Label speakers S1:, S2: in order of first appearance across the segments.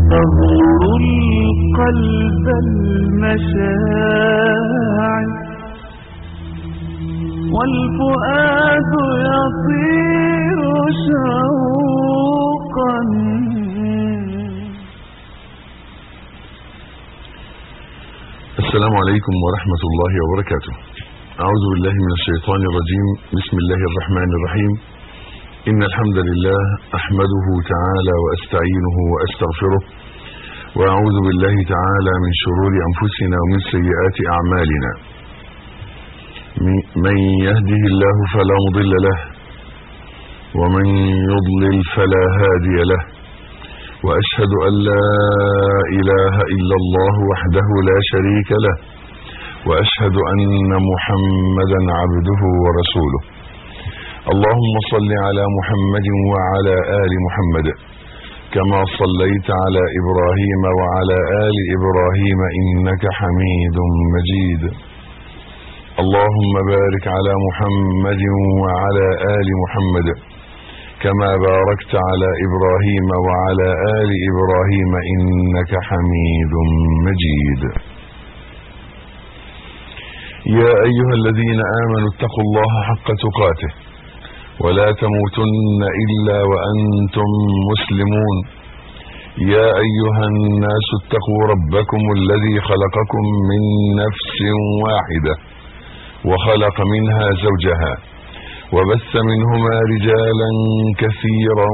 S1: تغمر القلب المشاعر والفؤاد يطير شوقا
S2: السلام عليكم ورحمة الله وبركاته أعوذ بالله من الشيطان الرجيم بسم الله الرحمن الرحيم إن الحمد لله أحمده تعالى وأستعينه وأستغفره وأعوذ بالله تعالى من شرور أنفسنا ومن سيئات أعمالنا من يهده الله فلا مضل له ومن يضلل فلا هادي له وأشهد أن لا إله إلا الله وحده لا شريك له وأشهد أن محمدا عبده ورسوله اللهم صل على محمد وعلى آل محمد كما صليت على إبراهيم وعلى آل إبراهيم إنك حميد مجيد اللهم بارك على محمد وعلى آل محمد كما باركت على إبراهيم وعلى آل إبراهيم إنك حميد مجيد يا أيها الذين آمنوا اتقوا الله حق تقاته ولا تموتن إلا وأنتم مسلمون يا أيها الناس اتقوا ربكم الذي خلقكم من نفس واحدة وخلق منها زوجها وبث منهما رجالا كثيرا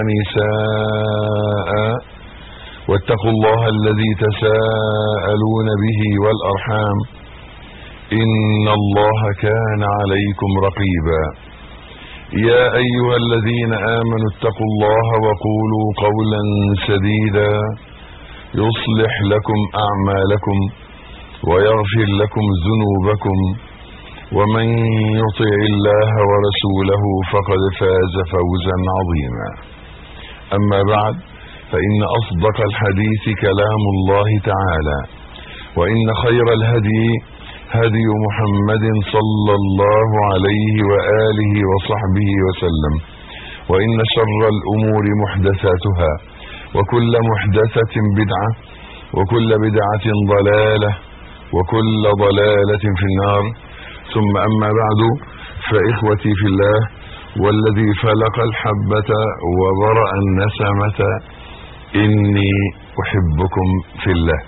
S2: ونساء واتقوا الله الذي تساءلون به والأرحام إن الله كان عليكم رقيبا يا أيها الذين آمنوا اتقوا الله وقولوا قولا سديدا يصلح لكم أعمالكم ويغفر لكم ذنوبكم ومن يطع الله ورسوله فقد فاز فوزا عظيما أما بعد فإن أصدق الحديث كلام الله تعالى وإن خير الهدي هدي محمد صلى الله عليه وآله وصحبه وسلم وإن شر الأمور محدثاتها وكل محدثة بدعة وكل بدعة ضلالة وكل ضلالة في النار ثم أما بعد فإخوتي في الله والذي فلق الحبة وبرأ النسمة إني أحبكم في الله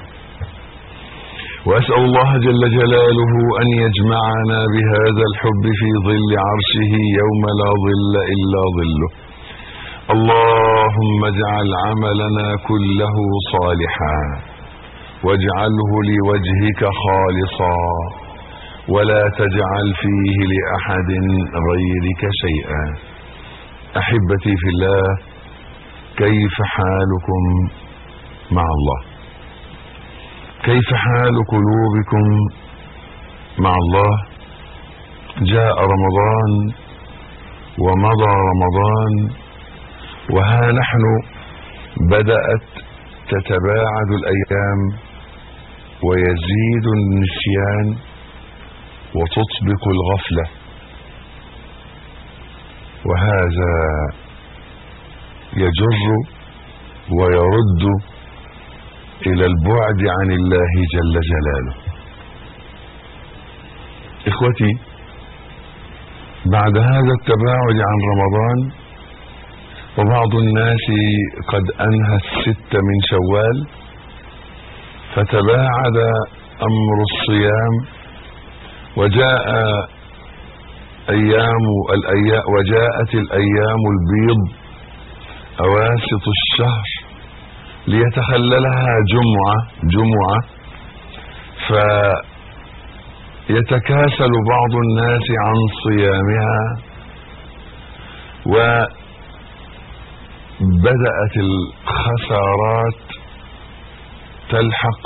S2: وأسأل الله جل جلاله أن يجمعنا بهذا الحب في ظل عرشه يوم لا ظل إلا ظله اللهم اجعل عملنا كله صالحا واجعله لوجهك خالصا ولا تجعل فيه لأحد غيرك شيئا أحبتي في الله كيف حالكم مع الله كيف حال قلوبكم مع الله جاء رمضان ومضى رمضان وها نحن بدأت تتباعد الأيام ويزيد النسيان وتطبق الغفلة وهذا يجر ويرد الى البعد عن الله جل جلاله اخوتي بعد هذا التباعد عن رمضان وبعض الناس قد انهى الست من شوال فتباعد امر الصيام وجاء ايام الايام وجاءت الايام البيض اواسط الشهر ليتخللها جمعة جمعة فيتكاسل بعض الناس عن صيامها وبدأت الخسارات تلحق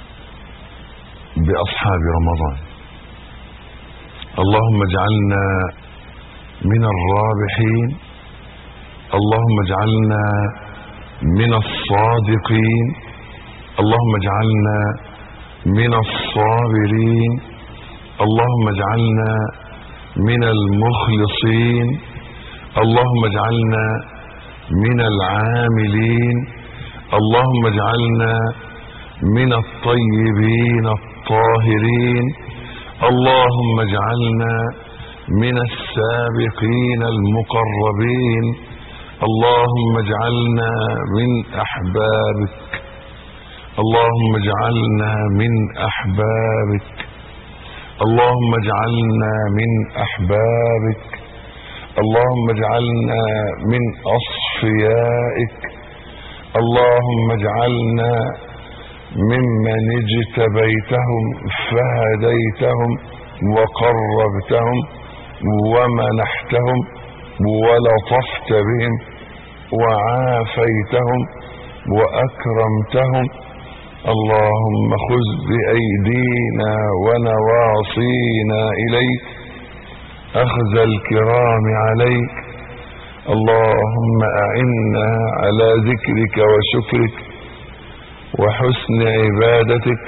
S2: بأصحاب رمضان اللهم اجعلنا من الرابحين اللهم اجعلنا من الصادقين اللهم اجعلنا من الصابرين اللهم اجعلنا من المخلصين اللهم اجعلنا من العاملين اللهم اجعلنا من الطيبين الطاهرين اللهم اجعلنا من السابقين المقربين اللهم اجعلنا من احبابك اللهم اجعلنا من احبابك اللهم اجعلنا من احبابك اللهم اجعلنا من اصفيائك اللهم اجعلنا ممن اجتبيتهم فهديتهم وقربتهم ومنحتهم ولطفت بهم وعافيتهم واكرمتهم اللهم خذ بايدينا ونواصينا اليك اخذ الكرام عليك اللهم اعنا على ذكرك وشكرك وحسن عبادتك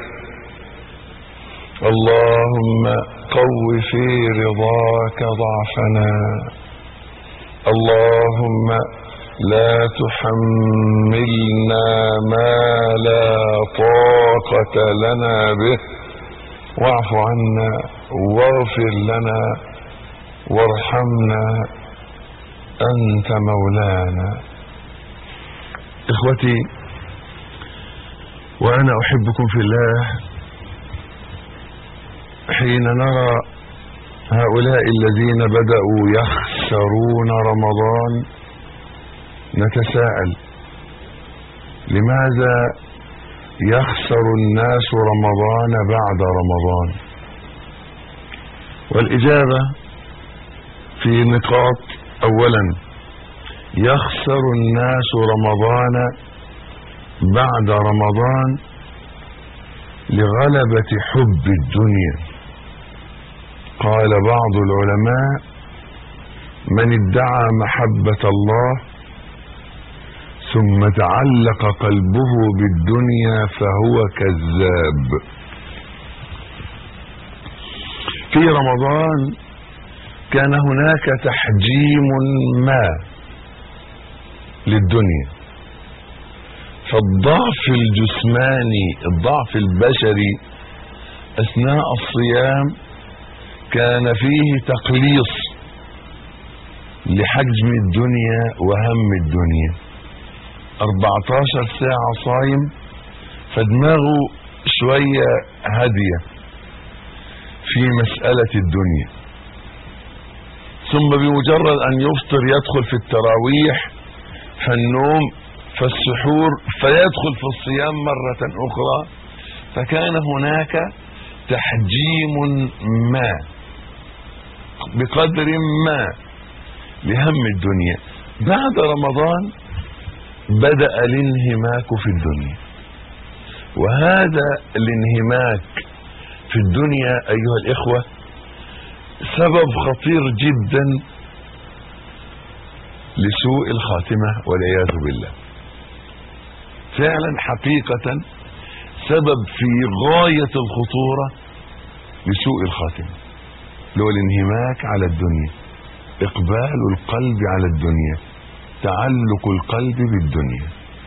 S2: اللهم قو في رضاك ضعفنا اللهم لا تحملنا ما لا طاقة لنا به واعف عنا واغفر لنا وارحمنا أنت مولانا إخوتي وأنا أحبكم في الله حين نرى هؤلاء الذين بدأوا يخسرون رمضان نتساءل لماذا يخسر الناس رمضان بعد رمضان والإجابة في نقاط أولا يخسر الناس رمضان بعد رمضان لغلبة حب الدنيا قال بعض العلماء من ادعى محبة الله ثم تعلق قلبه بالدنيا فهو كذاب في رمضان كان هناك تحجيم ما للدنيا فالضعف الجسماني الضعف البشري اثناء الصيام كان فيه تقليص لحجم الدنيا وهم الدنيا 14 ساعة صايم فدماغه شوية هادية في مسألة الدنيا ثم بمجرد أن يفطر يدخل في التراويح فالنوم فالسحور فيدخل في الصيام مرة أخرى فكان هناك تحجيم ما بقدر ما لهم الدنيا بعد رمضان بدأ الانهماك في الدنيا وهذا الانهماك في الدنيا أيها الإخوة سبب خطير جدا لسوء الخاتمة والعياذ بالله فعلا حقيقة سبب في غاية الخطورة لسوء الخاتمة لو الانهماك على الدنيا اقبال القلب على الدنيا تعلق القلب بالدنيا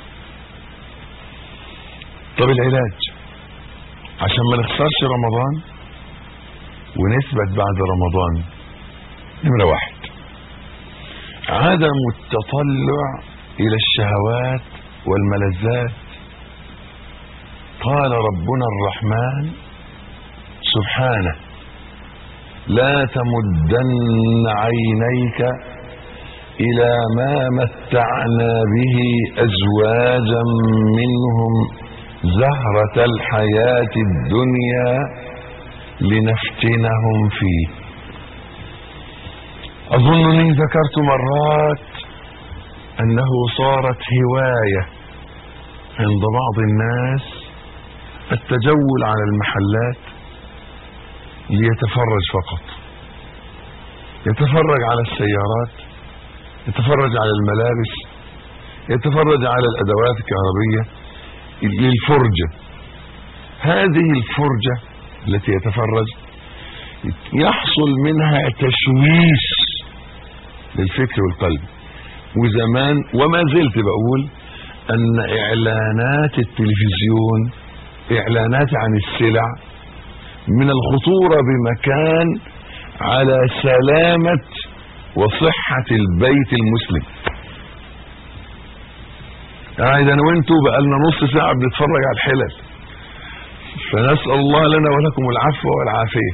S2: طب العلاج عشان ما نخسرش رمضان ونثبت بعد رمضان نمرة واحد عدم التطلع الى الشهوات والملذات قال ربنا الرحمن سبحانه لا تمدن عينيك الى ما متعنا به ازواجا منهم زهرة الحياة الدنيا لنفتنهم فيه اظنني ذكرت مرات انه صارت هواية عند بعض الناس التجول على المحلات ليتفرج فقط يتفرج على السيارات يتفرج على الملابس يتفرج على الادوات الكهربية للفرجة هذه الفرجة التي يتفرج يحصل منها تشويش للفكر والقلب وزمان وما زلت بقول ان اعلانات التلفزيون اعلانات عن السلع من الخطورة بمكان على سلامة وصحة البيت المسلم قاعد انا وانتوا بقالنا نص ساعة بنتفرج على الحلل فنسأل الله لنا ولكم العفو والعافية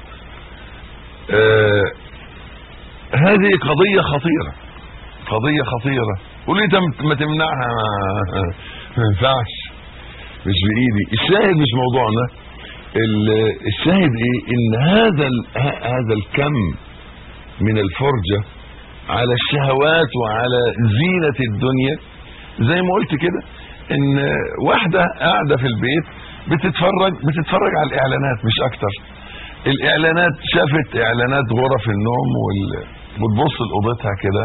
S2: آه هذه قضية خطيرة قضية خطيرة قول لي تم- ما تمنعها ما- ما ينفعش مش بإيدي الشاهد مش موضوعنا ال- الشاهد ايه ان هذا ال- ه- هذا الكم من الفرجة على الشهوات وعلى زينة الدنيا زي ما قلت كده ان واحدة قاعدة في البيت بتتفرج بتتفرج على الاعلانات مش اكتر الاعلانات شافت اعلانات غرف النوم وال... وتبص لاوضتها كده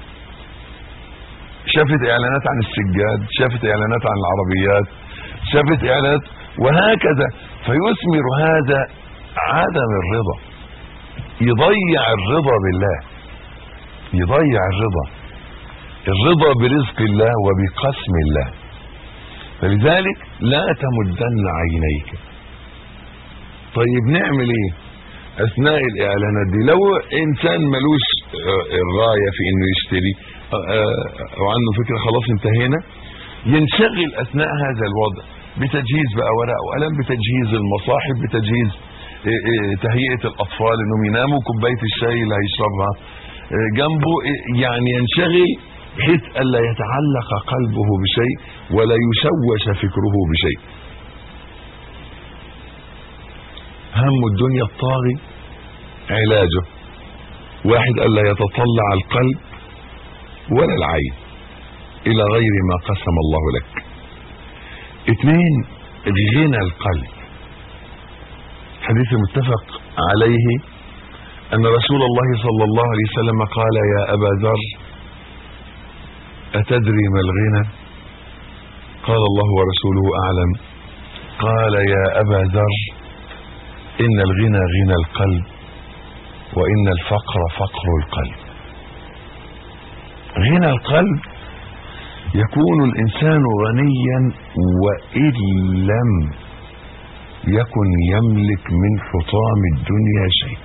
S2: شافت اعلانات عن السجاد شافت اعلانات عن العربيات شافت اعلانات وهكذا فيثمر هذا عدم الرضا يضيع الرضا بالله يضيع الرضا الرضا برزق الله وبقسم الله فلذلك لا تمدن عينيك طيب نعمل ايه اثناء الاعلانات دي لو انسان ملوش آه، الرايه في انه يشتري آه، آه، وعنده فكره خلاص انتهينا ينشغل اثناء هذا الوضع بتجهيز بقى ورق وقلم بتجهيز المصاحف بتجهيز آه، آه، تهيئه الاطفال انهم يناموا كوبايه الشاي اللي هيشربها آه، جنبه آه، يعني ينشغل بحيث الا يتعلق قلبه بشيء ولا يشوش فكره بشيء هم الدنيا الطاغي علاجه واحد الا يتطلع القلب ولا العين الى غير ما قسم الله لك اثنين غنى القلب حديث متفق عليه ان رسول الله صلى الله عليه وسلم قال يا ابا ذر اتدري ما الغنى قال الله ورسوله اعلم قال يا ابا ذر ان الغنى غنى القلب وان الفقر فقر القلب غنى القلب يكون الانسان غنيا وان لم يكن يملك من حطام الدنيا شيء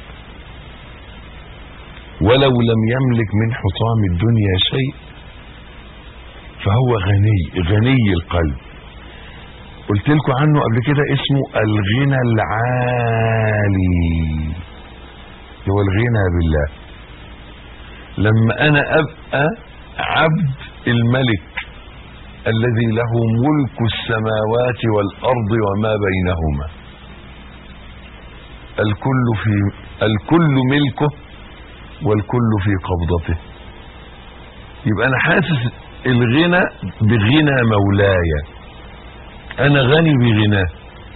S2: ولو لم يملك من حطام الدنيا شيء فهو غني غني القلب قلت لكم عنه قبل كده اسمه الغنى العالي هو الغنى بالله لما انا ابقى عبد الملك الذي له ملك السماوات والارض وما بينهما الكل في الكل ملكه والكل في قبضته يبقى انا حاسس الغنى بغنى مولاي انا غني بغناه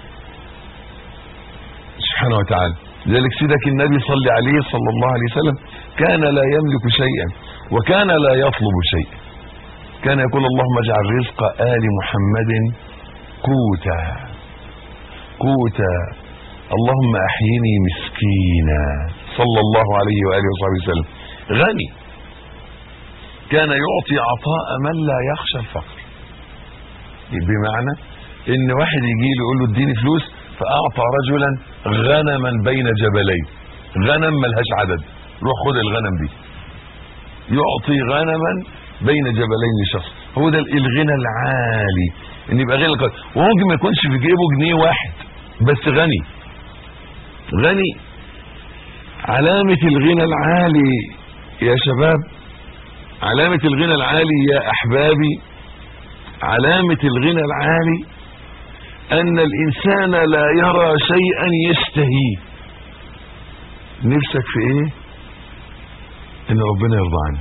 S2: سبحانه وتعالى لذلك سيدك النبي صلى عليه صلى الله عليه وسلم كان لا يملك شيئا وكان لا يطلب شيئا كان يقول اللهم اجعل رزق آل محمد قوتا قوتا اللهم احيني مسكينا صلى الله عليه وآله وصحبه وسلم غني كان يعطي عطاء من لا يخشى الفقر بمعنى ان واحد يجي له يقول له اديني فلوس فاعطى رجلا غنما بين جبلين غنم ملهاش عدد روح خد الغنم دي يعطي غنما بين جبلين لشخص هو ده الغنى العالي ان يبقى غنى القلب وممكن ما يكونش في جيبه جنيه واحد بس غني غني علامة الغنى العالي يا شباب علامة الغنى العالي يا احبابي علامة الغنى العالي ان الانسان لا يرى شيئا يشتهيه نفسك في ايه ان ربنا يرضى عني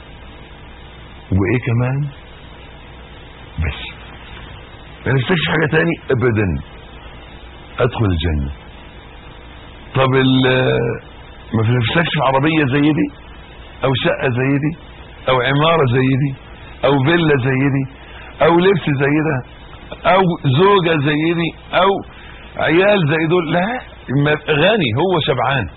S2: وايه كمان بس ما نفسكش في حاجة تاني ابدا ادخل الجنة طب ال- ما في نفسكش في عربية زي دي او شقة زي دي او عمارة زي دي او فيلا زي دي او لبس زي ده او زوجة زي دي او عيال زي دول لا ما- غني هو شبعان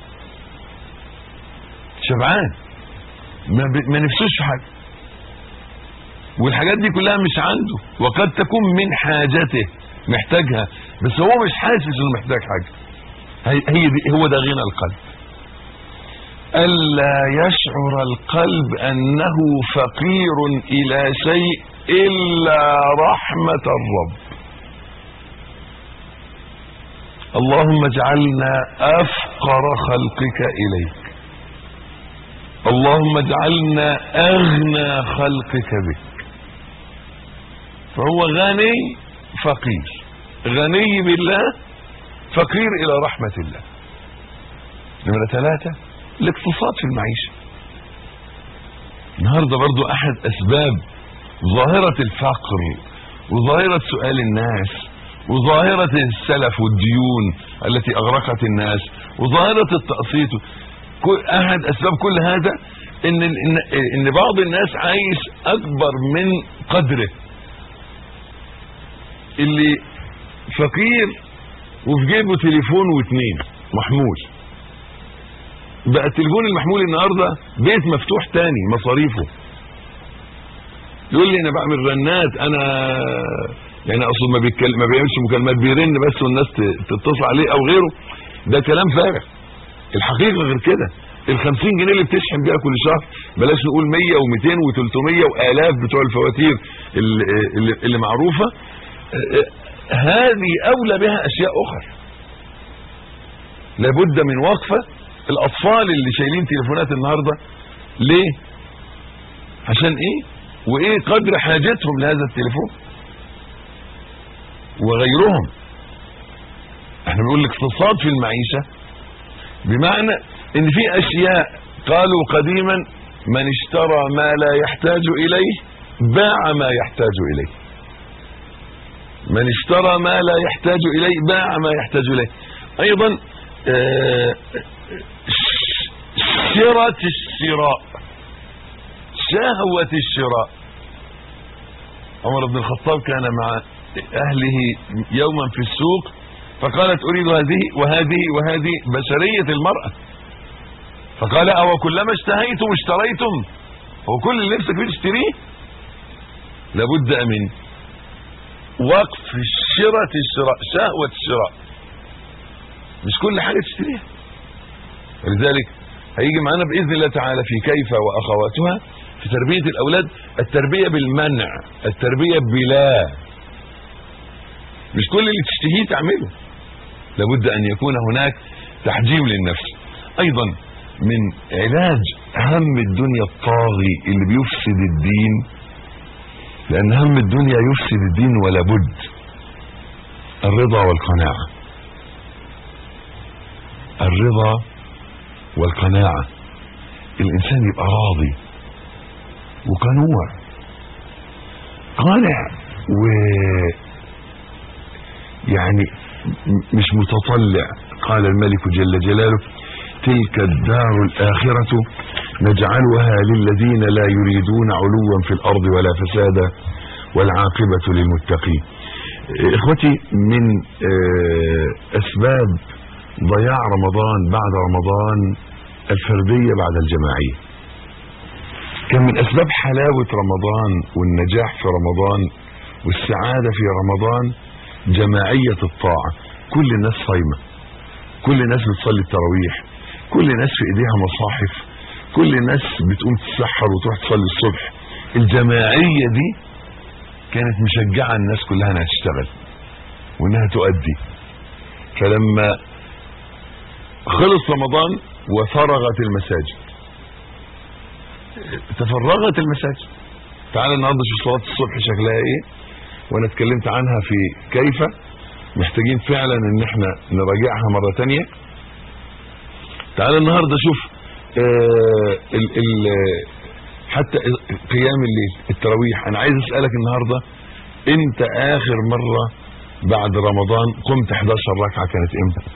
S2: شبعان ما, ب... ما نفسوش في حاجة والحاجات دي كلها مش عنده وقد تكون من حاجته محتاجها بس هو مش حاسس انه محتاج حاجه هي هي دي هو ده غنى القلب الا يشعر القلب انه فقير الى شيء الا رحمه الرب اللهم اجعلنا افقر خلقك اليك اللهم اجعلنا اغنى خلقك بك فهو غني فقير غني بالله فقير الى رحمة الله نمرة ثلاثة الاقتصاد في المعيشة النهاردة برضو احد اسباب ظاهرة الفقر وظاهرة سؤال الناس وظاهرة السلف والديون التي اغرقت الناس وظاهرة التقسيط كل- احد اسباب كل هذا ان ان ان بعض الناس عايش اكبر من قدره اللي فقير وفي جيبه تليفون واتنين محمول بقى التليفون المحمول النهارده بيت مفتوح تاني مصاريفه يقول لي انا بعمل رنات انا يعني اصلا ما بيتكلم ما بيعملش مكالمات بيرن بس والناس ت- تتصل عليه او غيره ده كلام فارغ الحقيقه غير كده ال 50 جنيه اللي بتشحن بيها كل شهر بلاش نقول 100 و200 و300 والاف بتوع الفواتير اللي, اللي, اللي معروفه آه، آه، هذه اولى بها اشياء اخرى لابد من وقفه الاطفال اللي شايلين تليفونات النهارده ليه عشان ايه وايه قدر حاجتهم لهذا التليفون وغيرهم احنا بنقول الاقتصاد في المعيشه بمعنى ان في اشياء قالوا قديما من اشترى ما لا يحتاج اليه باع ما يحتاج اليه من اشترى ما لا يحتاج اليه باع ما يحتاج اليه ايضا آه، ش- شرة الشراء شهوة الشراء عمر بن الخطاب كان مع اهله يوما في السوق فقالت اريد هذه وهذه وهذه بشرية المرأة فقال او كلما اشتهيتم اشتريتم هو كل اللي نفسك فيه تشتريه لابد من وقف شرة الشراء شهوة الشراء مش كل حاجة تشتريها ولذلك هيجي معانا بإذن الله تعالى في كيف وأخواتها في تربية الأولاد التربية بالمنع التربية بلا مش كل اللي تشتهيه تعمله لابد أن يكون هناك تحجيم للنفس أيضا من علاج هم الدنيا الطاغي اللي بيفسد الدين لأن هم الدنيا يفسد الدين ولا بد الرضا والقناعة الرضا والقناعة الإنسان يبقى راضي وقنوع قانع و يعني م- مش متطلع قال الملك جل جلاله تلك الدار الآخرة نجعلها للذين لا يريدون علوا في الأرض ولا فسادا والعاقبة للمتقين إيه، إخوتي من آه، أسباب ضياع رمضان بعد رمضان الفردية بعد الجماعية كان من أسباب حلاوة رمضان والنجاح في رمضان والسعادة في رمضان جماعية الطاعة كل الناس صايمة كل الناس بتصلي التراويح كل الناس في ايديها مصاحف كل الناس بتقوم تتسحر وتروح تصلي الصبح الجماعية دي كانت مشجعة الناس كلها انها تشتغل وانها تؤدي فلما خلص رمضان وفرغت المساجد تفرغت المساجد تعال النهارده شوف صلاه الصبح شكلها ايه وانا اتكلمت عنها في كيف محتاجين فعلا ان احنا نراجعها مره تانية تعال النهارده شوف آه ال ال حتى قيام الليل التراويح انا عايز اسالك النهارده انت اخر مره بعد رمضان قمت 11 ركعه كانت امتى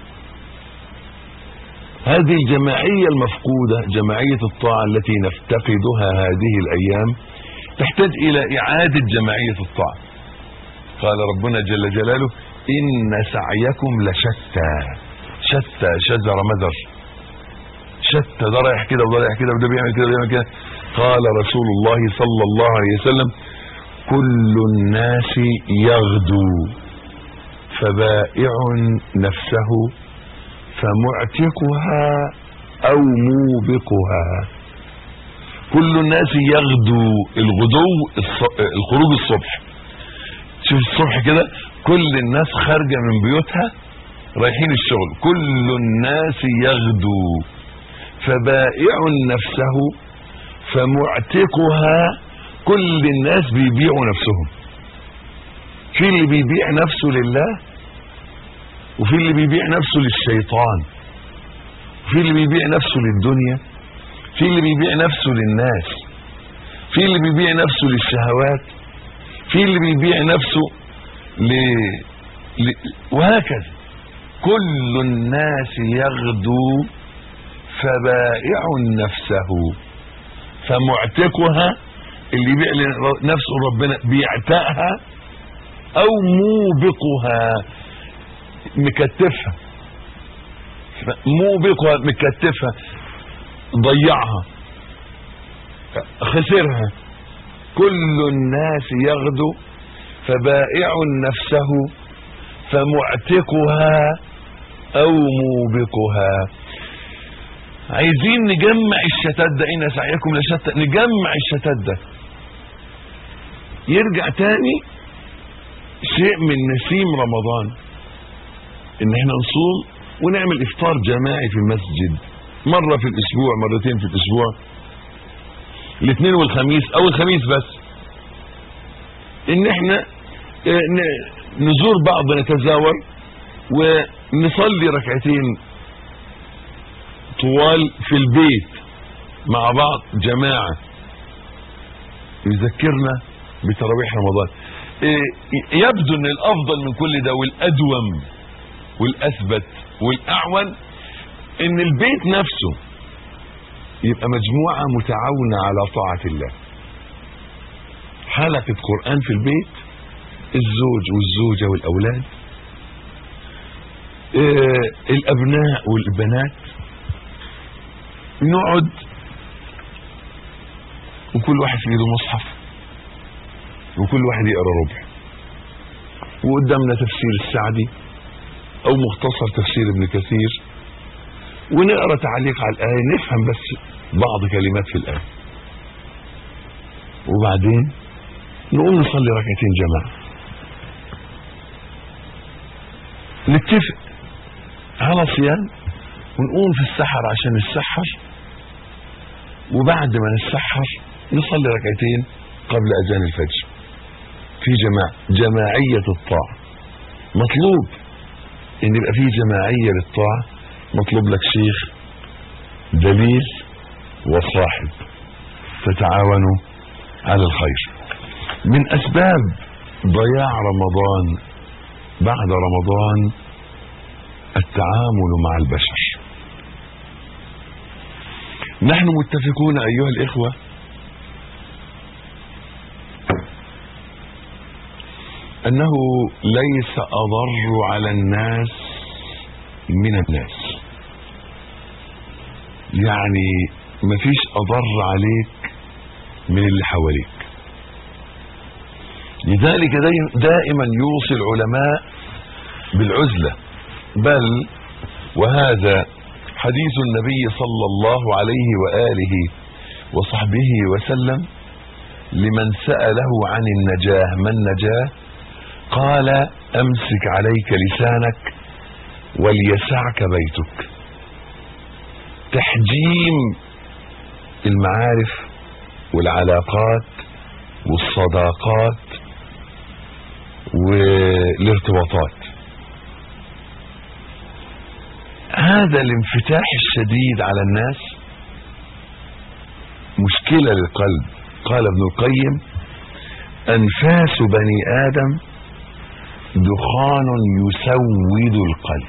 S2: هذه الجماعية المفقودة جماعية الطاعة التي نفتقدها هذه الأيام تحتاج إلى إعادة جماعية الطاعة قال ربنا جل جلاله إن سعيكم لشتى شتى شجر مدر شتى ده رايح كده وده رايح كده وده بيعمل كده وده بيعمل كده قال رسول الله صلى الله عليه وسلم كل الناس يغدو فبائع نفسه فمعتقها او موبقها كل الناس يغدو الغدو الص- الخروج الصبح شوف الصبح كده كل الناس خارجة من بيوتها رايحين الشغل كل الناس يغدو فبائع نفسه فمعتقها كل الناس بيبيعوا نفسهم في اللي بيبيع نفسه لله وفي اللي بيبيع نفسه للشيطان في اللي بيبيع نفسه للدنيا في اللي بيبيع نفسه للناس في اللي بيبيع نفسه للشهوات في اللي بيبيع نفسه ل... ل... وهكذا كل الناس يغدو فبائع نفسه فمعتقها اللي يبيع لنفسه ربنا بيعتقها او موبقها مكتفها موبقها مكتفها ضيعها خسرها كل الناس يغدو فبائع نفسه فمعتقها او موبقها عايزين نجمع الشتات ده ان سعيكم لشتى نجمع الشتات ده يرجع تاني شيء من نسيم رمضان ان احنا نصوم ونعمل افطار جماعي في المسجد مرة في الاسبوع مرتين في الاسبوع الاثنين والخميس او الخميس بس ان احنا اه، ن- نزور بعض نتزاور ونصلي ركعتين طوال في البيت مع بعض جماعة يذكرنا بتراويح رمضان إيه، يبدو ان الافضل من كل ده والادوم والاثبت والاعون ان البيت نفسه يبقى مجموعة متعاونة على طاعة الله حلقة قرآن في البيت الزوج والزوجة والأولاد إيه، الأبناء والبنات نقعد وكل واحد في ايده مصحف وكل واحد يقرا ربع وقدامنا تفسير السعدي او مختصر تفسير ابن كثير ونقرا تعليق على الايه نفهم بس بعض كلمات في الايه وبعدين نقوم نصلي ركعتين جماعه نتفق على صيام ونقوم في السحر عشان نسحر وبعد ما نسحر نصلي ركعتين قبل اذان الفجر في جماعة جماعية الطاعة مطلوب ان يبقى في جماعية للطاعة مطلوب لك شيخ دليل وصاحب تتعاونوا على الخير من اسباب ضياع رمضان بعد رمضان التعامل مع البشر نحن متفقون ايها الاخوه انه ليس اضر على الناس من الناس يعني مفيش اضر عليك من اللي حواليك لذلك داي- دائما يوصي العلماء بالعزله بل وهذا حديث النبي صلى الله عليه واله وصحبه وسلم لمن ساله عن النجاه ما النجاه قال امسك عليك لسانك وليسعك بيتك تحجيم المعارف والعلاقات والصداقات والارتباطات هذا الانفتاح الشديد على الناس مشكلة للقلب قال ابن القيم أنفاس بني آدم دخان يسود القلب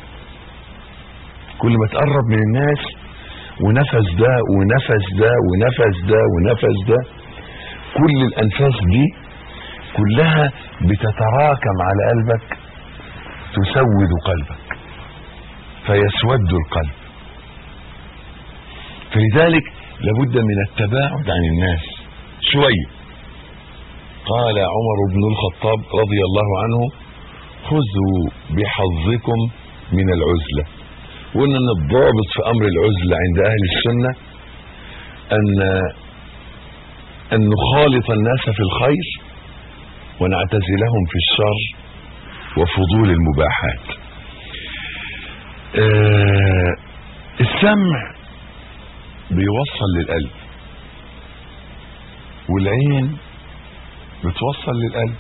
S2: كل ما تقرب من الناس ونفس ده ونفس ده ونفس ده ونفس ده كل الأنفاس دي كلها بتتراكم على قلبك تسود قلبك فيسود القلب فلذلك لابد من التباعد عن الناس شوية قال عمر بن الخطاب رضي الله عنه خذوا بحظكم من العزلة وقلنا ان الضابط في امر العزلة عند اهل السنة ان ان نخالط الناس في الخير ونعتزلهم في الشر وفضول المباحات آه السمع بيوصل للقلب والعين بتوصل للقلب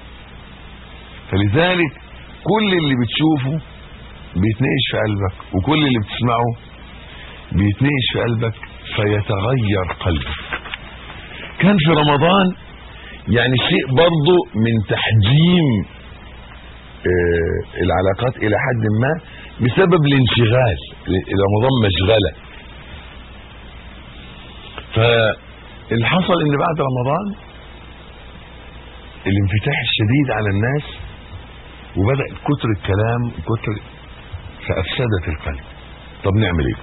S2: فلذلك كل اللي بتشوفه بيتنقش في قلبك وكل اللي بتسمعه بيتنقش في قلبك فيتغير قلبك كان في رمضان يعني شيء برضه من تحجيم آه العلاقات الى حد ما بسبب الانشغال رمضان مشغله فاللي حصل ان بعد رمضان الانفتاح الشديد على الناس وبدأ كتر الكلام كتر فأفسدت القلب طب نعمل ايه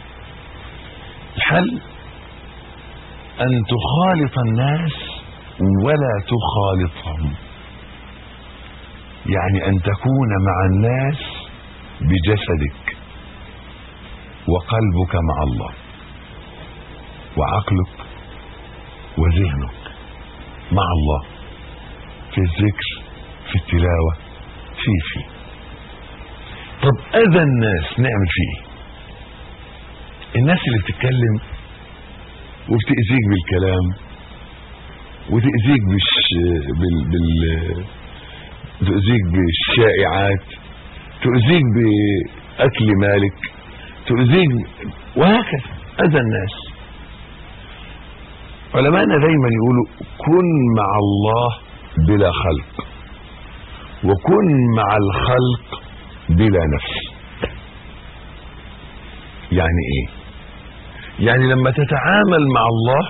S2: الحل ان تخالط الناس ولا تخالطهم يعني ان تكون مع الناس بجسدك وقلبك مع الله وعقلك وذهنك مع الله في الذكر في التلاوة في في طب اذى الناس نعمل فيه ايه الناس اللي بتتكلم وبتأذيك بالكلام وتأذيك بالش... بال... بال... تؤذيك بالشائعات تؤذيك بأكل مالك تؤذيك وهكذا أذى الناس علماءنا دايما يقولوا كن مع الله بلا خلق وكن مع الخلق بلا نفس يعني ايه يعني لما تتعامل مع الله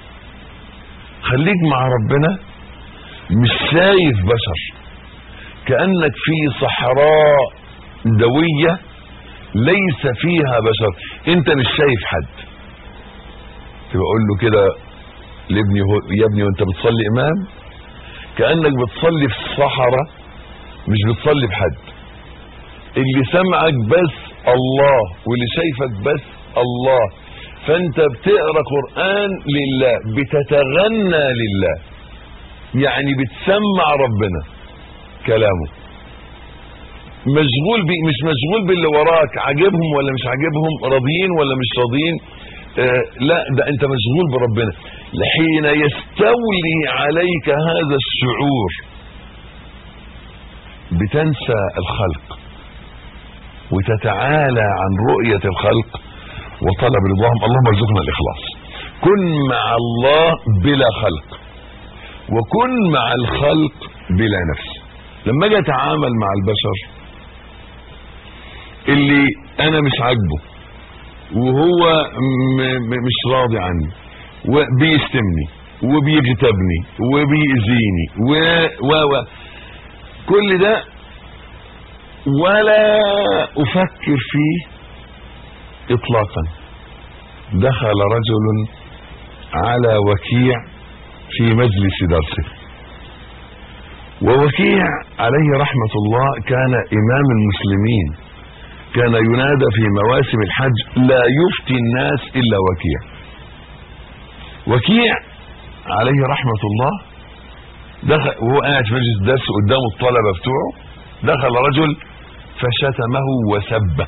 S2: خليك مع ربنا مش شايف بشر كأنك في صحراء دوية ليس فيها بشر انت مش شايف حد تبقى اقول له كده لابني هو يا ابني وانت بتصلي امام كأنك بتصلي في الصحراء مش بتصلي بحد اللي سمعك بس الله واللي شايفك بس الله فانت بتقرا قران لله بتتغنى لله يعني بتسمع ربنا كلامه مشغول بي مش مشغول باللي وراك عاجبهم ولا مش عاجبهم راضيين ولا مش راضيين آه لا ده انت مشغول بربنا لحين يستولي عليك هذا الشعور بتنسى الخلق وتتعالى عن رؤية الخلق وطلب رضاهم اللهم ارزقنا الاخلاص كن مع الله بلا خلق وكن مع الخلق بلا نفس لما اجي اتعامل مع البشر اللي انا مش عاجبه وهو مش راضي عني وبيشتمني وبيغتابني وبيأذيني و و و كل ده ولا افكر فيه اطلاقا دخل رجل على وكيع في مجلس درسه ووكيع عليه رحمة الله كان امام المسلمين كان ينادى في مواسم الحج لا يفتي الناس الا وكيع وكيع عليه رحمة الله دخل وهو قاعد في مجلس الدرس قدامه الطلبة بتوعه دخل رجل فشتمه وسبه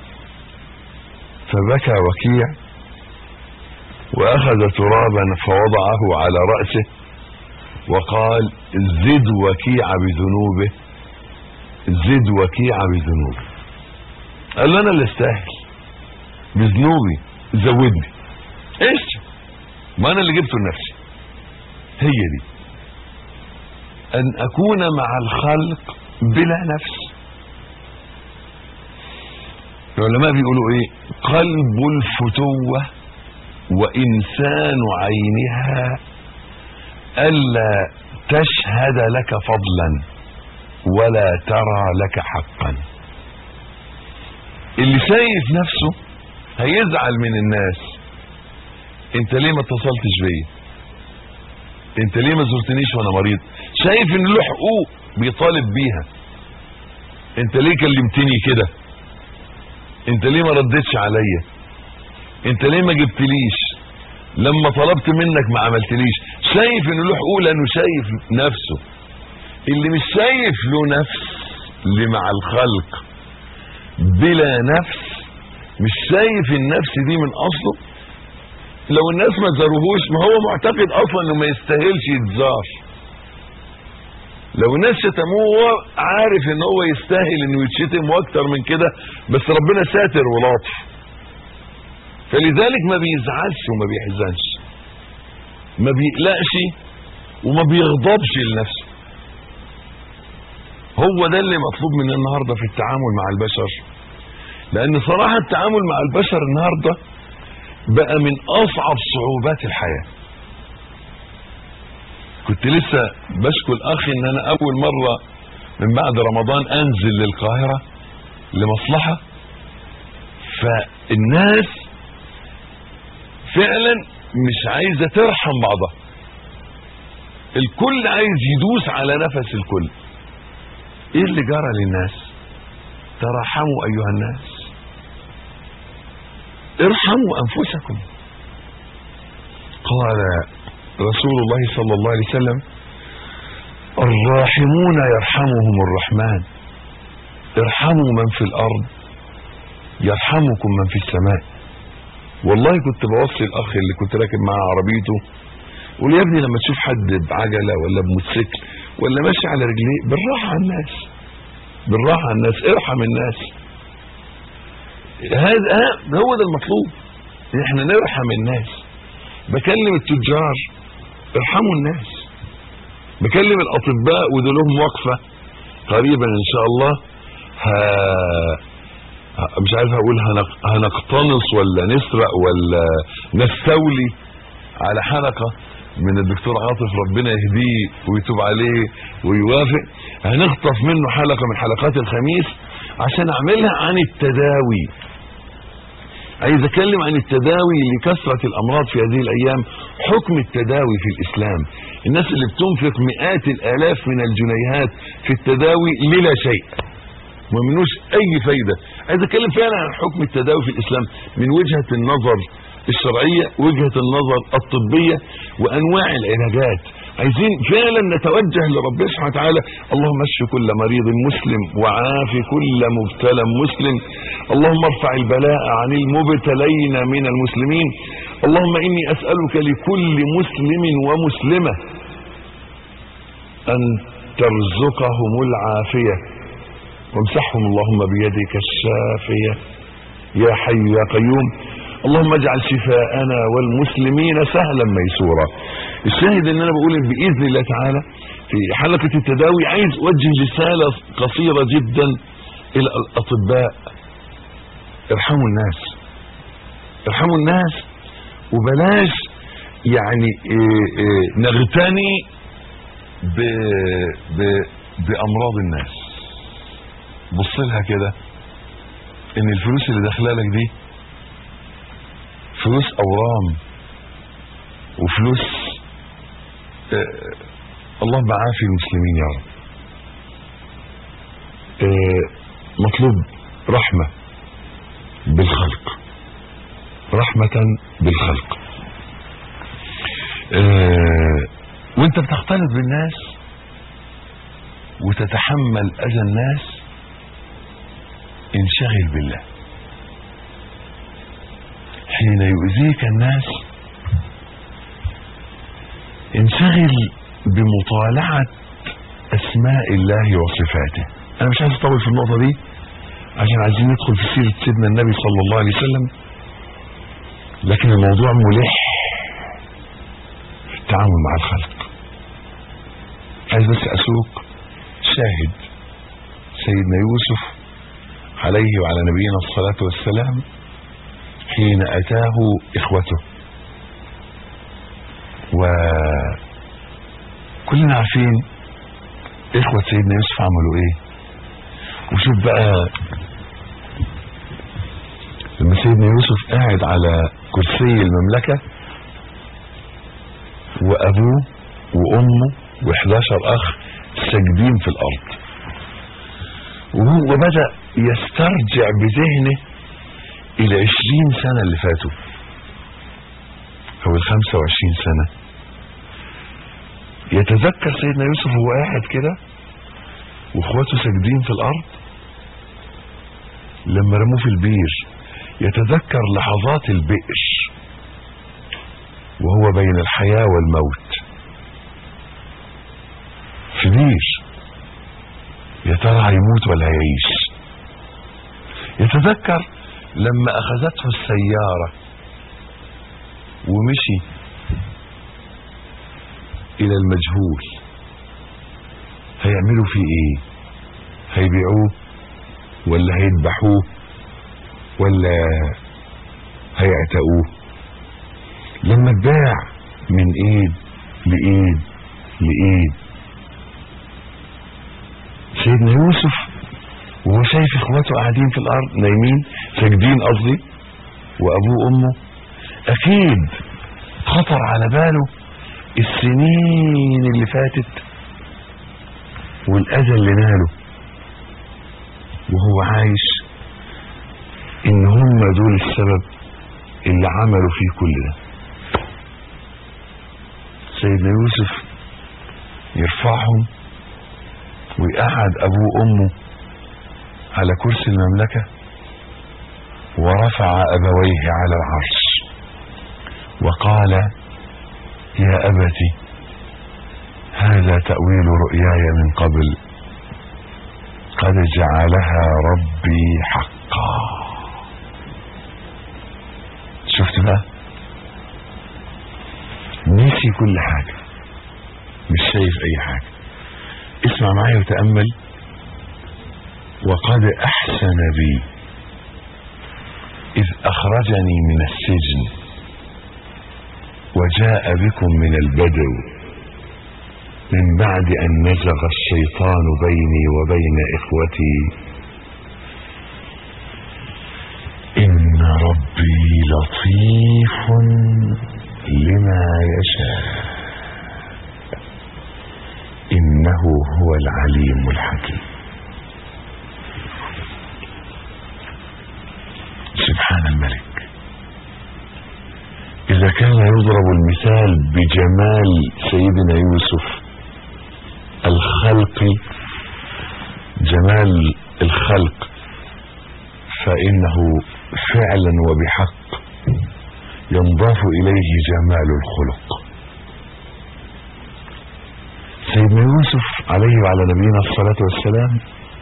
S2: فبكى وكيع واخذ ترابا فوضعه على رأسه وقال زد وكيع بذنوبه زد وكيع بذنوبه قال له انا اللي استاهل بذنوبي زودني ايش ما انا اللي جبته لنفسي هي دي ان اكون مع الخلق بلا نفس العلماء بيقولوا ايه قلب الفتوة وانسان عينها الا تشهد لك فضلا ولا ترى لك حقا اللي شايف نفسه هيزعل من الناس انت ليه ما اتصلتش بيا انت ليه ما زرتنيش وانا مريض شايف ان له حقوق بيطالب بيها انت ليه كلمتني كده انت ليه ما ردتش عليا انت ليه ما جبتليش لما طلبت منك ما عملتليش شايف ان له حقوق لانه شايف نفسه اللي مش شايف له نفس اللي مع الخلق بلا نفس مش شايف النفس دي من اصله لو الناس ما زاروهوش ما هو معتقد اصلا انه ما يستاهلش يتزار لو الناس شتموه هو عارف ان هو يستاهل انه يتشتم واكتر من كده بس ربنا ساتر ولطف فلذلك ما بيزعلش وما بيحزنش ما بيقلقش وما بيغضبش لنفسه هو ده اللي مطلوب مننا النهارده في التعامل مع البشر لان صراحه التعامل مع البشر النهارده بقى من اصعب صعوبات الحياه كنت لسه بشكو الاخ ان انا اول مره من بعد رمضان انزل للقاهره لمصلحه فالناس فعلا مش عايزه ترحم بعضها الكل عايز يدوس على نفس الكل ايه اللي جرى للناس ترحموا ايها الناس ارحموا انفسكم قال رسول الله صلى الله عليه وسلم الراحمون يرحمهم الرحمن ارحموا من في الارض يرحمكم من في السماء والله كنت بوصي الاخ اللي كنت راكب معاه عربيته قول يا ابني لما تشوف حد بعجله ولا بموتوسيكل ولا ماشي على رجليه بالراحه على الناس بالراحه على الناس ارحم الناس هذا هو ده المطلوب ان احنا نرحم الناس بكلم التجار ارحموا الناس بكلم الاطباء وده لهم وقفه قريبا ان شاء الله ها ها- مش عارف اقول هنق- هنقتنص ولا نسرق ولا نستولي على حلقه من الدكتور عاطف ربنا يهديه ويتوب عليه ويوافق هنخطف منه حلقه من حلقات الخميس عشان اعملها عن التداوي عايز اتكلم عن التداوي لكثره الامراض في هذه الايام حكم التداوي في الاسلام الناس اللي بتنفق مئات الالاف من الجنيهات في التداوي للا شيء وما منوش اي فايده عايز اتكلم فعلا عن حكم التداوي في الاسلام من وجهه النظر الشرعيه وجهه النظر الطبيه وانواع العلاجات عايزين فعلا نتوجه لربنا سبحانه وتعالى اللهم اشف كل مريض مسلم وعاف كل مبتلى مسلم اللهم ارفع البلاء عن المبتلين من المسلمين اللهم اني اسالك لكل مسلم ومسلمه ان ترزقهم العافيه وامسحهم اللهم بيدك الشافيه يا حي يا قيوم اللهم اجعل شفاءنا والمسلمين سهلا ميسورا الشاهد ان انا بقول إن باذن الله تعالى في حلقه التداوي عايز اوجه رساله قصيره جدا الى الاطباء ارحموا الناس ارحموا الناس وبلاش يعني إيه إيه نغتني ب ب بامراض الناس بص لها كده ان الفلوس اللي داخله لك دي فلوس اورام وفلوس آه اللهم عافي المسلمين يا رب آه مطلوب رحمة بالخلق رحمة بالخلق آه وانت بتختلط بالناس وتتحمل اذى الناس انشغل بالله حين يؤذيك الناس انشغل بمطالعة اسماء الله وصفاته انا مش عايز اطول في النقطة دي عشان عايزين ندخل في سيرة سيدنا النبي صلى الله عليه وسلم لكن الموضوع ملح في التعامل مع الخلق عايز بس اسوق شاهد سيدنا يوسف عليه وعلى نبينا الصلاة والسلام حين أتاه إخوته وكلنا عارفين إخوة سيدنا يوسف عملوا إيه وشوف بقى لما سيدنا يوسف قاعد على كرسي المملكة وأبوه وامه و11 اخ ساجدين في الارض وهو بدأ يسترجع بذهنه الى 20 سنة اللي فاتوا او ال 25 سنة يتذكر سيدنا يوسف وهو قاعد كده واخواته ساجدين في الارض لما رموه في البير يتذكر لحظات البئر وهو بين الحياة والموت في بير يا ترى هيموت ولا هيعيش يتذكر لما اخذته السيارة ومشي الى المجهول هيعملوا فيه ايه هيبيعوه ولا هيذبحوه ولا هيعتقوه لما اتباع من ايد لايد لايد سيدنا يوسف وهو شايف اخواته قاعدين في الارض نايمين ساجدين قصدي وابوه وامه اكيد خطر على باله السنين اللي فاتت والاذى اللي ناله وهو عايش ان هم دول السبب اللي عملوا فيه كل ده سيدنا يوسف يرفعهم ويقعد ابوه وامه على كرسي المملكة ورفع ابويه على العرش وقال يا ابت هذا تأويل رؤياي من قبل قد جعلها ربي حقا شفت بقى نسي كل حاجة مش شايف اي حاجة اسمع معايا وتأمل وقد احسن بي اذ اخرجني من السجن وجاء بكم من البدو من بعد ان نزغ الشيطان بيني وبين اخوتي ان ربي لطيف لما يشاء انه هو العليم الحكيم سبحان الملك اذا كان يضرب المثال بجمال سيدنا يوسف الخلق جمال الخلق فانه فعلا وبحق ينضاف اليه جمال الخلق سيدنا يوسف عليه وعلى نبينا الصلاة والسلام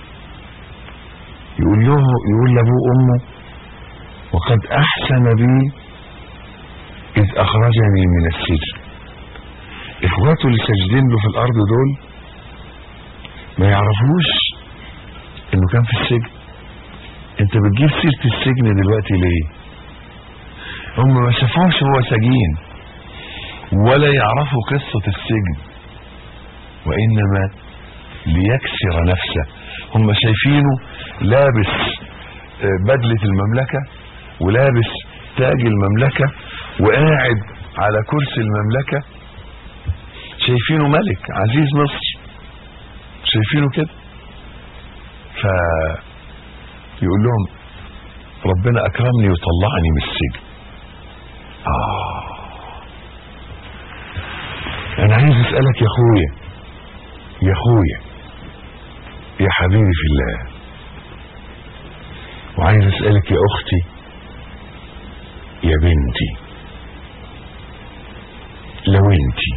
S2: يقول له يقول لابوه امه وقد احسن بي اذ اخرجني من السجن اخواته اللي ساجدين له في الارض دول ما يعرفوش انه كان في السجن انت بتجيب سيرة السجن دلوقتي ليه هم ما شافوش هو سجين ولا يعرفوا قصة السجن وانما ليكسر نفسه هم شايفينه لابس بدلة المملكة ولابس تاج المملكة وقاعد على كرسي المملكة شايفينه ملك عزيز مصر شايفينه كده ف يقول لهم ربنا اكرمني وطلعني من السجن آه. انا عايز اسألك يا اخويا يا اخويا يا حبيبي في الله وعايز اسألك يا اختي يا بنتي لو انتي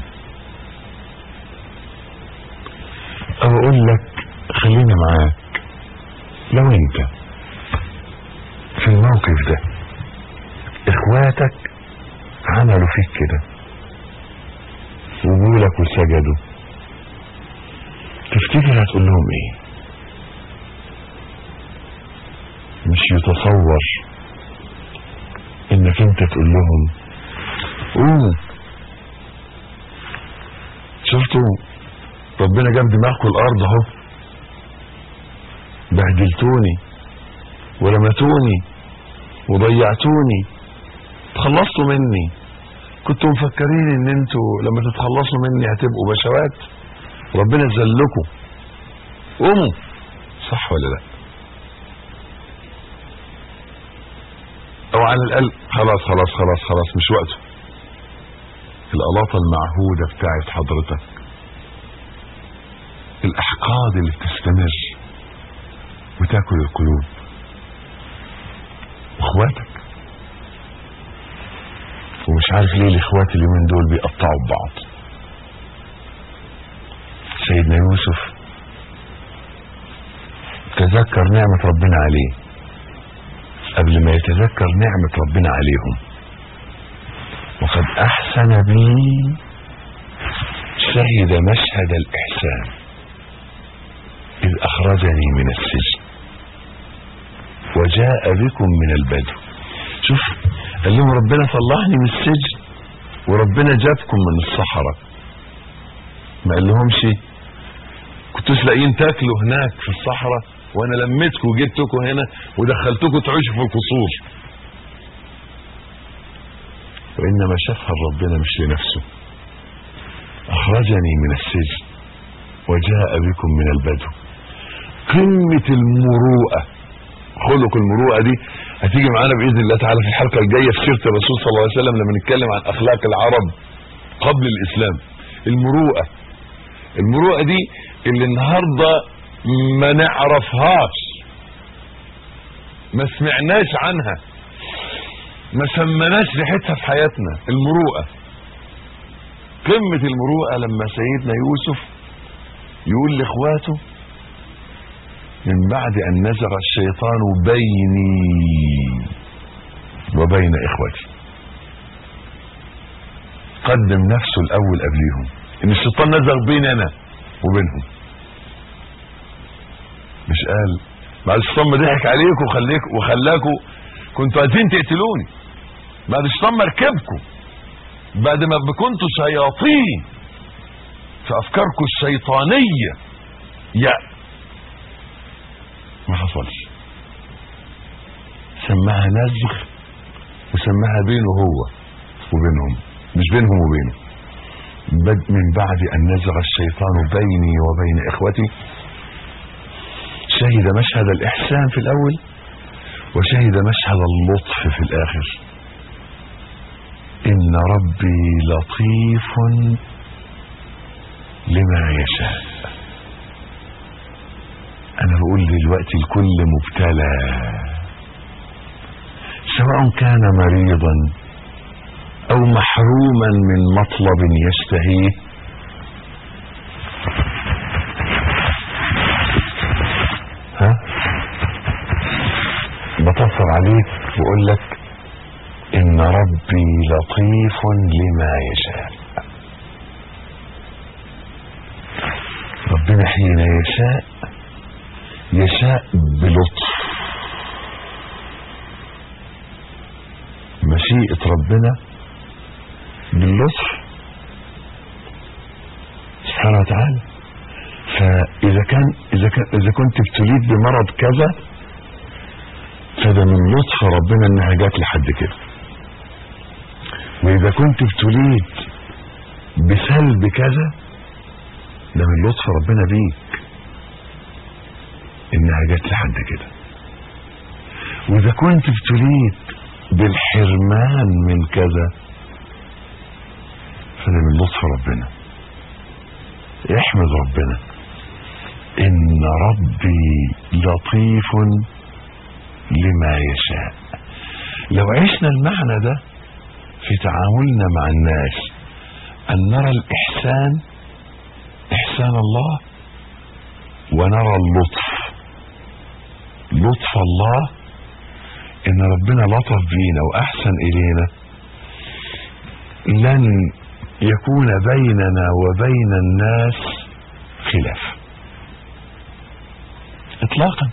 S2: او اقول لك خلينا معاك لو انت في الموقف ده اخواتك عملوا فيك كده وجولك وسجدوا تفتكر هتقول لهم ايه مش يتصور انك انت تقول لهم قوموا شفتوا ربنا جاب دماغكم الارض اهو بهدلتوني ورمتوني وضيعتوني تخلصتوا مني كنتوا مفكرين ان انتوا لما تتخلصوا مني هتبقوا بشوات ربنا ذلكم قوموا صح ولا لا او على الاقل خلاص خلاص خلاص خلاص مش وقته القلاطة المعهودة بتاعت حضرتك الاحقاد اللي بتستمر وتاكل القلوب اخواتك ومش عارف ليه الاخوات اليومين دول بيقطعوا ببعض سيدنا يوسف تذكر نعمة ربنا عليه قبل ما يتذكر نعمة ربنا عليهم وقد احسن بي شهد مشهد الاحسان اذ اخرجني من السجن وجاء بكم من البدو شوف قال لهم ربنا طلعني من السجن وربنا جابكم من الصحراء ما قال لهمش كنتوا لاقيين تاكلوا هناك في الصحراء وانا لميتكم وجبتكم هنا ودخلتكم تعيشوا في القصور وانما شافها ربنا مش لنفسه اخرجني من السجن وجاء بكم من البدو قمة المروءة خلق المروءة دي هتيجي معانا بإذن الله تعالى في الحلقة الجاية في سيرة الرسول صلى الله عليه وسلم لما نتكلم عن أخلاق العرب قبل الإسلام المروءة المروءة دي اللي النهاردة ما نعرفهاش ما سمعناش عنها ما سمناش ريحتها في حياتنا المروءة قمة المروءة لما سيدنا يوسف يقول لاخواته من بعد ان نزغ الشيطان بيني وبين اخوتي قدم نفسه الاول قبليهم ان الشيطان نزغ بيني انا وبينهم مش قال بعد الشيطان ما ضحك عليكم وخليك وخلاكم كنتوا عايزين تقتلوني بعد الشيطان ما ركبكم بعد ما كنتوا شياطين في افكاركم الشيطانيه يا ما حصلش سماها نزغ وسماها بينه هو وبينهم مش بينهم وبينه بد من بعد ان نزغ الشيطان بيني وبين اخوتي شهد مشهد الاحسان في الاول وشهد مشهد اللطف في الاخر ان ربي لطيف لما يشاء انا بقول دلوقتي الكل مبتلى سواء كان مريضا او محروما من مطلب يشتهيه ها بتصل عليك واقول لك ان ربي لطيف لما يشاء ربنا حين يشاء يشاء بلطف مشيئة ربنا باللطف سبحانه وتعالى فإذا كان إذا كان إذا كنت ابتليت بمرض كذا فده من لطف ربنا إنها جات لحد كده وإذا كنت ابتليت بسلب كذا ده من لطف ربنا بيك انها جت لحد كده واذا كنت ابتليت بالحرمان من كذا فده من لطف ربنا احمد ربنا ان ربي لطيف لما يشاء لو عشنا المعنى ده في تعاملنا مع الناس ان نرى الاحسان احسان الله ونرى اللطف لطف الله ان ربنا لطف بينا واحسن الينا لن يكون بيننا وبين الناس خلاف اطلاقا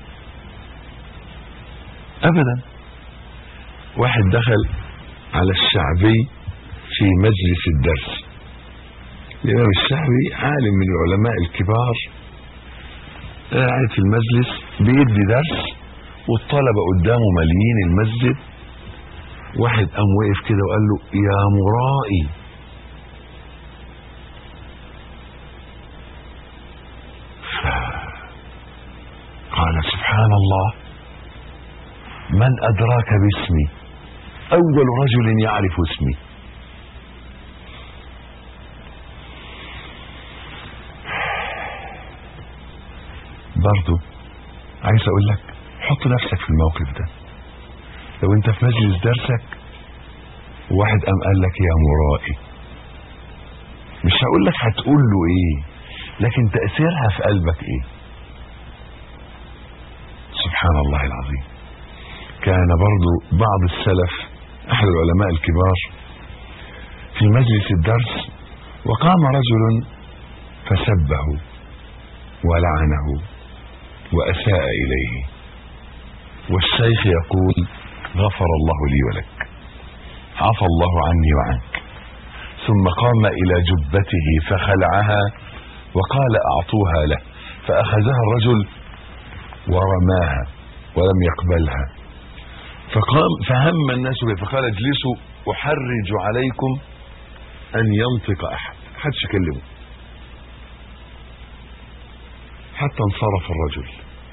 S2: ابدا واحد دخل على الشعبي في مجلس الدرس الامام الشعبي عالم من العلماء الكبار قاعد في المجلس بيدي درس والطلبة قدامه ماليين المسجد واحد قام وقف كده وقال له يا مرائي قال سبحان الله من أدراك باسمي أول رجل يعرف اسمي برضو عايز أقول لك حط نفسك في الموقف ده لو أنت في مجلس درسك واحد قام قال لك يا مرائي مش هقول لك هتقول له ايه لكن تأثيرها في قلبك ايه سبحان الله العظيم كان برضو بعض السلف احد العلماء الكبار في مجلس الدرس وقام رجل فسبه ولعنه واساء اليه والشيخ يقول غفر الله لي ولك عفى الله عني وعنك ثم قام الى جبته فخلعها وقال اعطوها له فاخذها الرجل ورماها ولم يقبلها فقام فهم الناس به فقال اجلسوا احرج عليكم ان ينطق احد حدش يكلمه حتى انصرف الرجل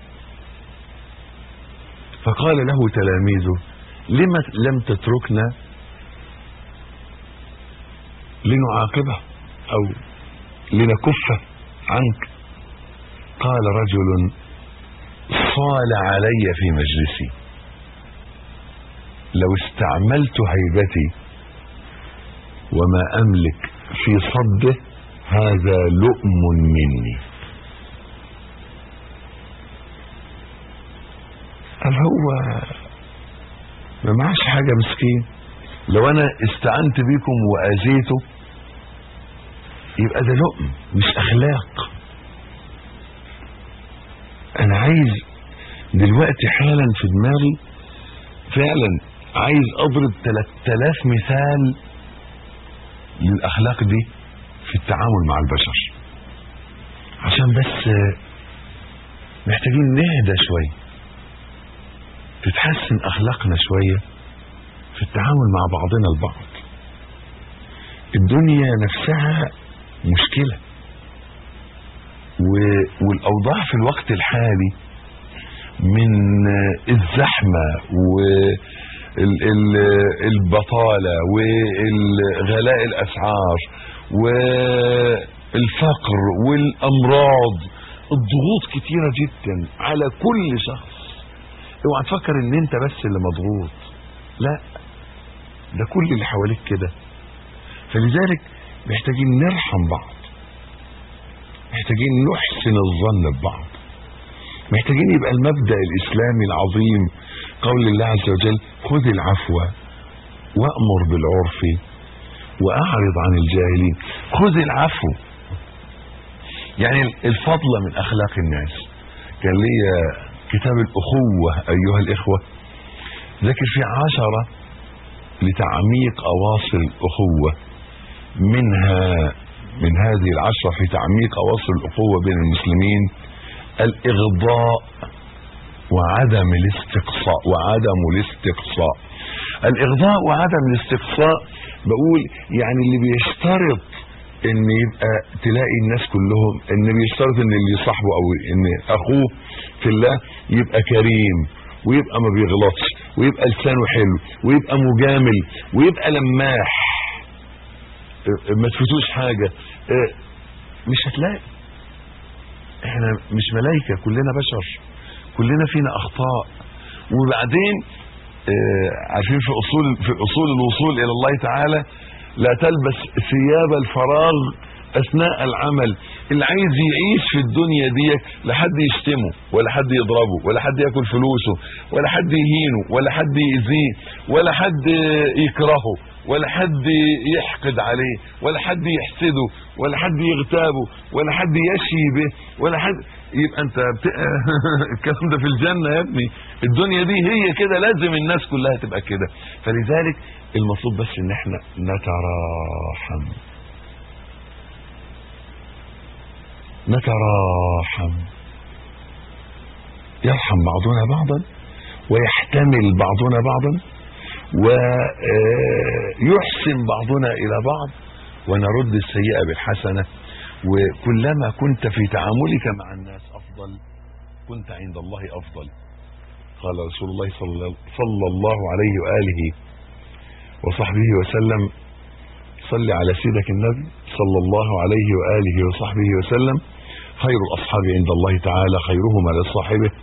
S2: فقال له تلاميذه لم لم تتركنا لنعاقبه او لنكفه عنك قال رجل صال علي في مجلسي لو استعملت هيبتي وما املك في صده هذا لؤم مني قال هو ما معاش حاجة مسكين لو انا استعنت بيكم واذيته يبقى ده لؤم مش اخلاق انا عايز دلوقتي حالا في دماغي فعلا عايز اضرب 3000 مثال للاخلاق دي في التعامل مع البشر عشان بس محتاجين نهدى شويه تتحسن اخلاقنا شويه في التعامل مع بعضنا البعض الدنيا نفسها مشكله و... والاوضاع في الوقت الحالي من الزحمه والبطاله وغلاء الاسعار والفقر والامراض الضغوط كتيره جدا على كل شخص اوعى تفكر ان انت بس اللي مضغوط لا ده كل اللي حواليك كده فلذلك محتاجين نرحم بعض محتاجين نحسن الظن ببعض محتاجين يبقى المبدأ الإسلامي العظيم قول الله عز وجل خذ العفو وأمر بالعرف وأعرض عن الجاهلين خذ العفو يعني الفضل من أخلاق الناس كان ليا كتاب الأخوة أيها الإخوة ذكر فيه عشرة لتعميق أواصر الأخوة منها من هذه العشرة في تعميق أواصر الأخوة بين المسلمين الإغضاء وعدم الاستقصاء وعدم الاستقصاء الإغضاء وعدم الاستقصاء بقول يعني اللي بيشترط ان يبقى تلاقي الناس كلهم ان بيشترط ان اللي صاحبه او ان اخوه في الله يبقى كريم ويبقى ما بيغلطش ويبقى لسانه حلو ويبقى مجامل ويبقى لماح ما تفوتوش حاجة مش هتلاقي احنا مش ملايكة كلنا بشر كلنا فينا اخطاء وبعدين عارفين في اصول في اصول الوصول الى الله تعالى لا تلبس ثياب الفراغ اثناء العمل اللي عايز يعيش في الدنيا دي لا حد يشتمه ولا حد يضربه ولا حد ياكل فلوسه ولا حد يهينه ولا حد يأذيه ولا حد يكرهه ولا حد يحقد عليه ولا حد يحسده ولا حد يغتابه ولا حد يشي به ولا حد يبقى انت بت... الكلام ده في الجنة يا ابني الدنيا دي هي كده لازم الناس كلها تبقى كده فلذلك المطلوب بس ان احنا نتراحم نتراحم يرحم بعضنا بعضا ويحتمل بعضنا بعضا ويحسن بعضنا الى بعض ونرد السيئة بالحسنة وكلما كنت في تعاملك مع الناس افضل كنت عند الله افضل قال رسول الله صلى صلى الله عليه واله وصحبه وسلم صل على سيدك النبي صلى الله عليه واله وصحبه وسلم خير الاصحاب عند الله تعالى خيرهما لصاحبه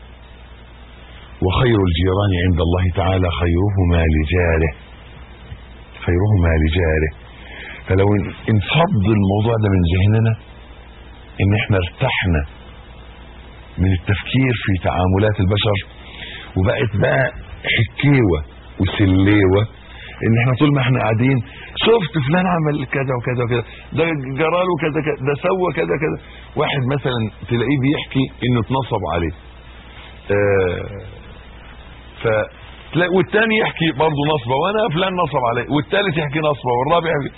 S2: وخير الجيران عند الله تعالى خيرهما لجاره خيرهما لجاره فلو انفض الموضوع ده من ذهننا ان احنا ارتحنا من التفكير في تعاملات البشر وبقت بقى حكيوة وسليوة ان احنا طول ما احنا قاعدين شفت فلان عمل كذا وكذا وكذا ده جراله كذا كذا ده سوى كذا كذا واحد مثلا تلاقيه بيحكي انه اتنصب عليه آه ف تلاقي والتاني يحكي برضه نصبه وانا فلان نصب عليه والتالت يحكي نصبه والرابع يحكي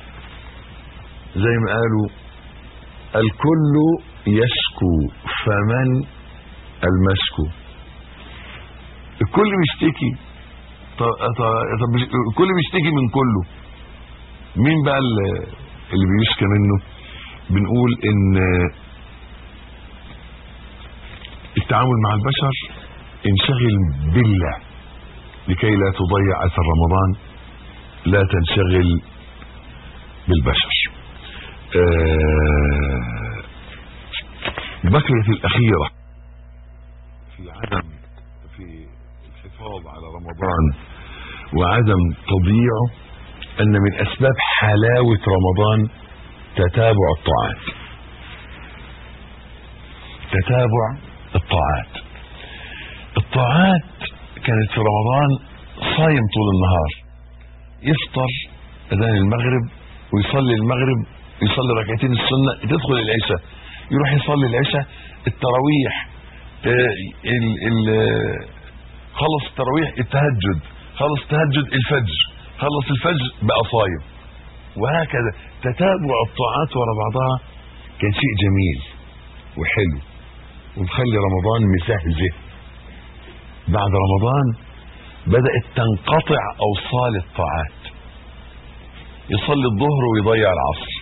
S2: زي ما قالوا الكل يشكو فمن المشكو الكل بيشتكي طب طب الكل بيشتكي من كله مين بقى اللي اللي بيشكى منه بنقول ان التعامل مع البشر انشغل بالله لكي لا تضيع اثر رمضان لا تنشغل بالبشر آه بكرة الأخيرة في عدم في الحفاظ على رمضان وعدم تضييعه أن من أسباب حلاوة رمضان تتابع الطاعات تتابع الطاعات الطاعات كانت في رمضان صايم طول النهار يفطر أذان المغرب ويصلي المغرب يصلي ركعتين السنة تدخل العشاء يروح يصلي العشاء التراويح ال ال خلص التراويح التهجد خلص التهجد الفجر خلص الفجر بقى صايم وهكذا تتابع الطاعات ورا بعضها كان شيء جميل وحلو ومخلي رمضان مسهزه بعد رمضان بدأت تنقطع أوصال الطاعات يصلي الظهر ويضيع العصر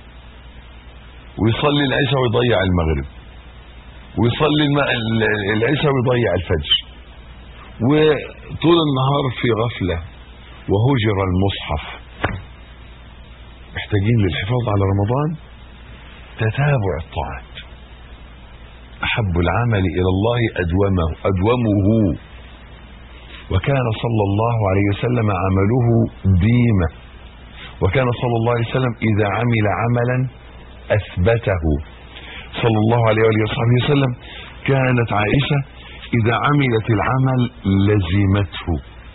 S2: ويصلي العشاء ويضيع المغرب ويصلي الم... العشاء ويضيع الفجر وطول النهار في غفلة وهجر المصحف محتاجين للحفاظ على رمضان تتابع الطاعات أحب العمل إلى الله أدومه, أدومه وكان صلى الله عليه وسلم عمله ديمة وكان صلى الله عليه وسلم إذا عمل عملا أثبته صلى الله عليه وآله وصحبه وسلم كانت عائشة إذا عملت العمل لزمته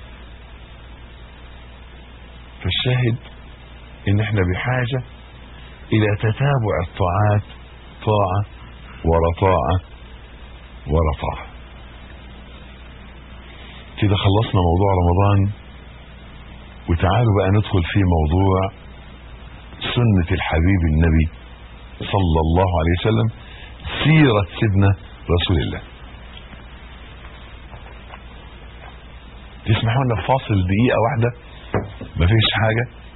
S2: فالشاهد إن احنا بحاجة إلى تتابع الطاعات طاعة ورا طاعة ورا طاعة كده خلصنا موضوع رمضان وتعالوا بقى ندخل في موضوع سنة الحبيب النبي صلى الله عليه وسلم سيرة سيدنا رسول الله تسمحوا لنا فاصل دقيقة واحدة مفيش حاجة